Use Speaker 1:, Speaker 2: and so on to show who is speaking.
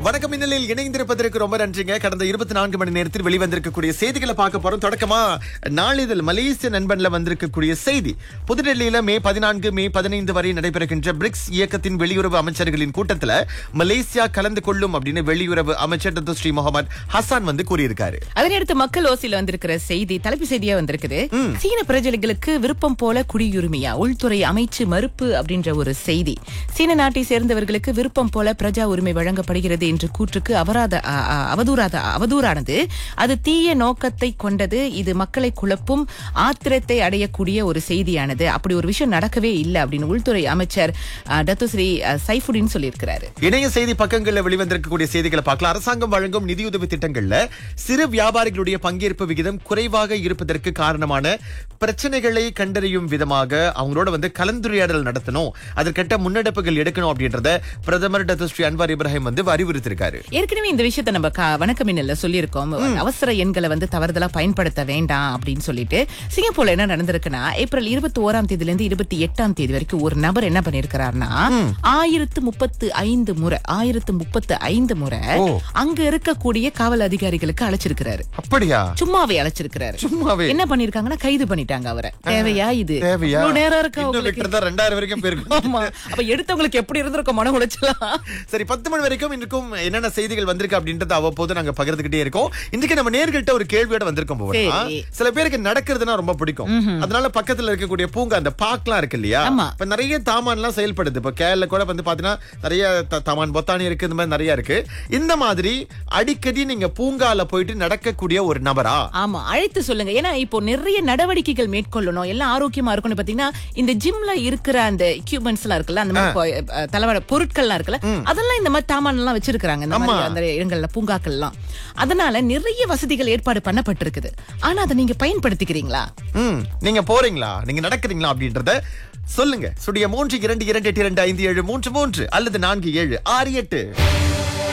Speaker 1: வணக்கம் மின்னலில் இணைந்திருப்பதற்கு ரொம்ப நன்றிங்க கடந்த இருபத்தி நான்கு மணி நேரத்தில் வெளிவந்திருக்கக்கூடிய செய்திகளை பார்க்க போறோம் தொடக்கமா நாளிதழ் மலேசிய நண்பன்ல வந்திருக்கக்கூடிய செய்தி புதுடெல்லியில மே பதினான்கு மே பதினைந்து வரை நடைபெறுகின்ற பிரிக்ஸ் இயக்கத்தின் வெளியுறவு அமைச்சர்களின் கூட்டத்துல மலேசியா கலந்து கொள்ளும் அப்படின்னு வெளியுறவு அமைச்சர் டத்து ஸ்ரீ முகமது ஹசான் வந்து கூறியிருக்காரு
Speaker 2: அதனையடுத்து மக்கள் ஓசில வந்திருக்கிற செய்தி தலைப்பு செய்தியா வந்திருக்குது சீன பிரஜைகளுக்கு விருப்பம் போல குடியுரிமையா உள்துறை அமைச்சு மறுப்பு அப்படின்ற ஒரு செய்தி சீன நாட்டை சேர்ந்தவர்களுக்கு விருப்பம் போல பிரஜா உரிமை வழங்கப்படுகிறது என்ற கூற்றுக்கு அவராத அ, அ, அவதூறாத அவதூறானது அது தீய நோக்கத்தை கொண்டது இது மக்களை குழப்பும் ஆத்திரத்தை அடையக்கூடிய ஒரு செய்தியானது அப்படி ஒரு விஷயம் நடக்கவே இல்லை அப்படின்னு உள்துறை அமைச்சர் அ, டத்து ஸ்ரீ அ, சைஃபுடின் சொல்லியிருக்கிறாரு
Speaker 1: இணைய செய்தி பக்கங்கள்ல வெளிவந்திருக்கக்கூடிய செய்திகளை பார்க்கலாம் அரசாங்கம் வழங்கும் நிதியுதவி திட்டங்கள்ல சிறு வியாபாரிகளுடைய பங்கேற்பு விகிதம் குறைவாக இருப்பதற்கு காரணமான பிரச்சனைகளை கண்டறியும் விதமாக அவங்களோட வந்து கலந்துரையாடல் நடத்தணும் அதற்கேற்ற முன்னெடுப்புகள் எடுக்கணும் அப்படின்றத பிரதமர் டத்து ஸ்ரீ அன்வார் இப்ராஹிம் வந்து அறிவுறுத்திருக்காரு
Speaker 2: ஏற்கனவே இந்த விஷயத்தை நம்ம க- வணக்க மின்னல்ல சொல்லியிருக்கோம் அவசர எண்களை வந்து தவறுதலா பயன்படுத்த வேண்டாம் அப்படின்னு சொல்லிட்டு சிங்கப்பூர்ல என்ன நடந்திருக்குன்னா ஏப்ரல் இருபத்தி ஓராம் தேதியில இருந்து இருபத்தி எட்டாம் தேதி வரைக்கும் ஒரு நபர் என்ன பண்ணிருக்கிறாருன்னா ஆயிரத்து முப்பத்து ஐந்து முறை ஆயிரத்து முப்பத்து ஐந்து முறை
Speaker 1: ஓ.
Speaker 2: அங்க இருக்கக்கூடிய காவல் அதிகாரிகளுக்கு அழைச்சிருக்கிறாரு
Speaker 1: அப்படியா
Speaker 2: சும்மாவே அழைச்சிருக்கிறாரு
Speaker 1: சும்மாவே
Speaker 2: என்ன பண்ணிருக்காங்கன்னா கைது பண்ணிட்டாங்க அவரை தேவையா இது
Speaker 1: தேவையா
Speaker 2: இவ்வளவு நேரம் இருக்கா
Speaker 1: இன்னும்
Speaker 2: உங்களுக்கு
Speaker 1: விட்டுருந்தா ரெண்டாயிரம் வரைக்கும் போயிருக்கும்
Speaker 2: ஆமா அப்ப எடுத்தவங்களுக்கு எப்படி இருந்திருக்கும் மன உளைச்சலாம்
Speaker 1: சரி பத்து மணி வரைக்கும் இன்னும் என்னென்ன செய்திகள் வந்திருக்கு அப்படின்றத அவ்வப்போது நாங்க பகிர்ந்துகிட்டே இருக்கோம் இன்னைக்கு நம்ம நேர்கள்ட்ட ஒரு கேள்வியோட வந்திருக்கோம் போவனா
Speaker 2: சரி.
Speaker 1: சில பேருக்கு நடக்கிறதுனா ரொம்ப பிடிக்கும் அதனால பக்கத்துல இருக்கக்கூடிய பூங்கா அந்த பார்க்லாம் இருக்கு இல்லையா
Speaker 2: ஆமா.
Speaker 1: இப்ப நிறைய தாமான்லாம் செயல்படுது இப்ப கேரள கூட வந்து பாத்தீங்கன்னா நிறைய த- தாமான் பொத்தானி இருக்கு இந்த மாதிரி நிறைய இருக்கு இந்த மாதிரி அடிக்கடி நீங்க பூங்கால போயிட்டு நடக்கக்கூடிய ஒரு நபரா
Speaker 2: ஆமா அழைத்து சொல்லுங்க ஏன்னா இப்போ நிறைய நடவடிக்கைகள் மேற்கொள்ளணும் எல்லாம் ஆரோக்கியமா இருக்கணும் பாத்தீங்கன்னா இந்த ஜிம்ல இருக்கிற அந்த எக்யூப்மெண்ட்ஸ் எல்லாம் இருக்குல்ல அந்த மாதிரி பொ- அஹ் தலைவர பொருட்கள்லாம் இருக்குல்ல அதெல்லாம் இந்த மாதிரி தாமான் எல்லாம் வச்சிருக்காங்க இந்த மாதிரி அந்த இடங்கள்ல பூங்காக்கள் எல்லாம் அதனால நிறைய வசதிகள் ஏற்பாடு பண்ணப்பட்டிருக்குது ஆனா அதை நீங்க பயன்படுத்திக்கிறீங்களா
Speaker 1: ம் நீங்க போறீங்களா நீங்க நடக்கிறீங்களா அப்படின்றத சொல்லுங்க சுடிய மூன்று இரண்டு இரண்டு எட்டு இரண்டு ஐந்து ஏழு மூன்று மூன்று அல்லது நான்கு ஏழு ஆறு எட்டு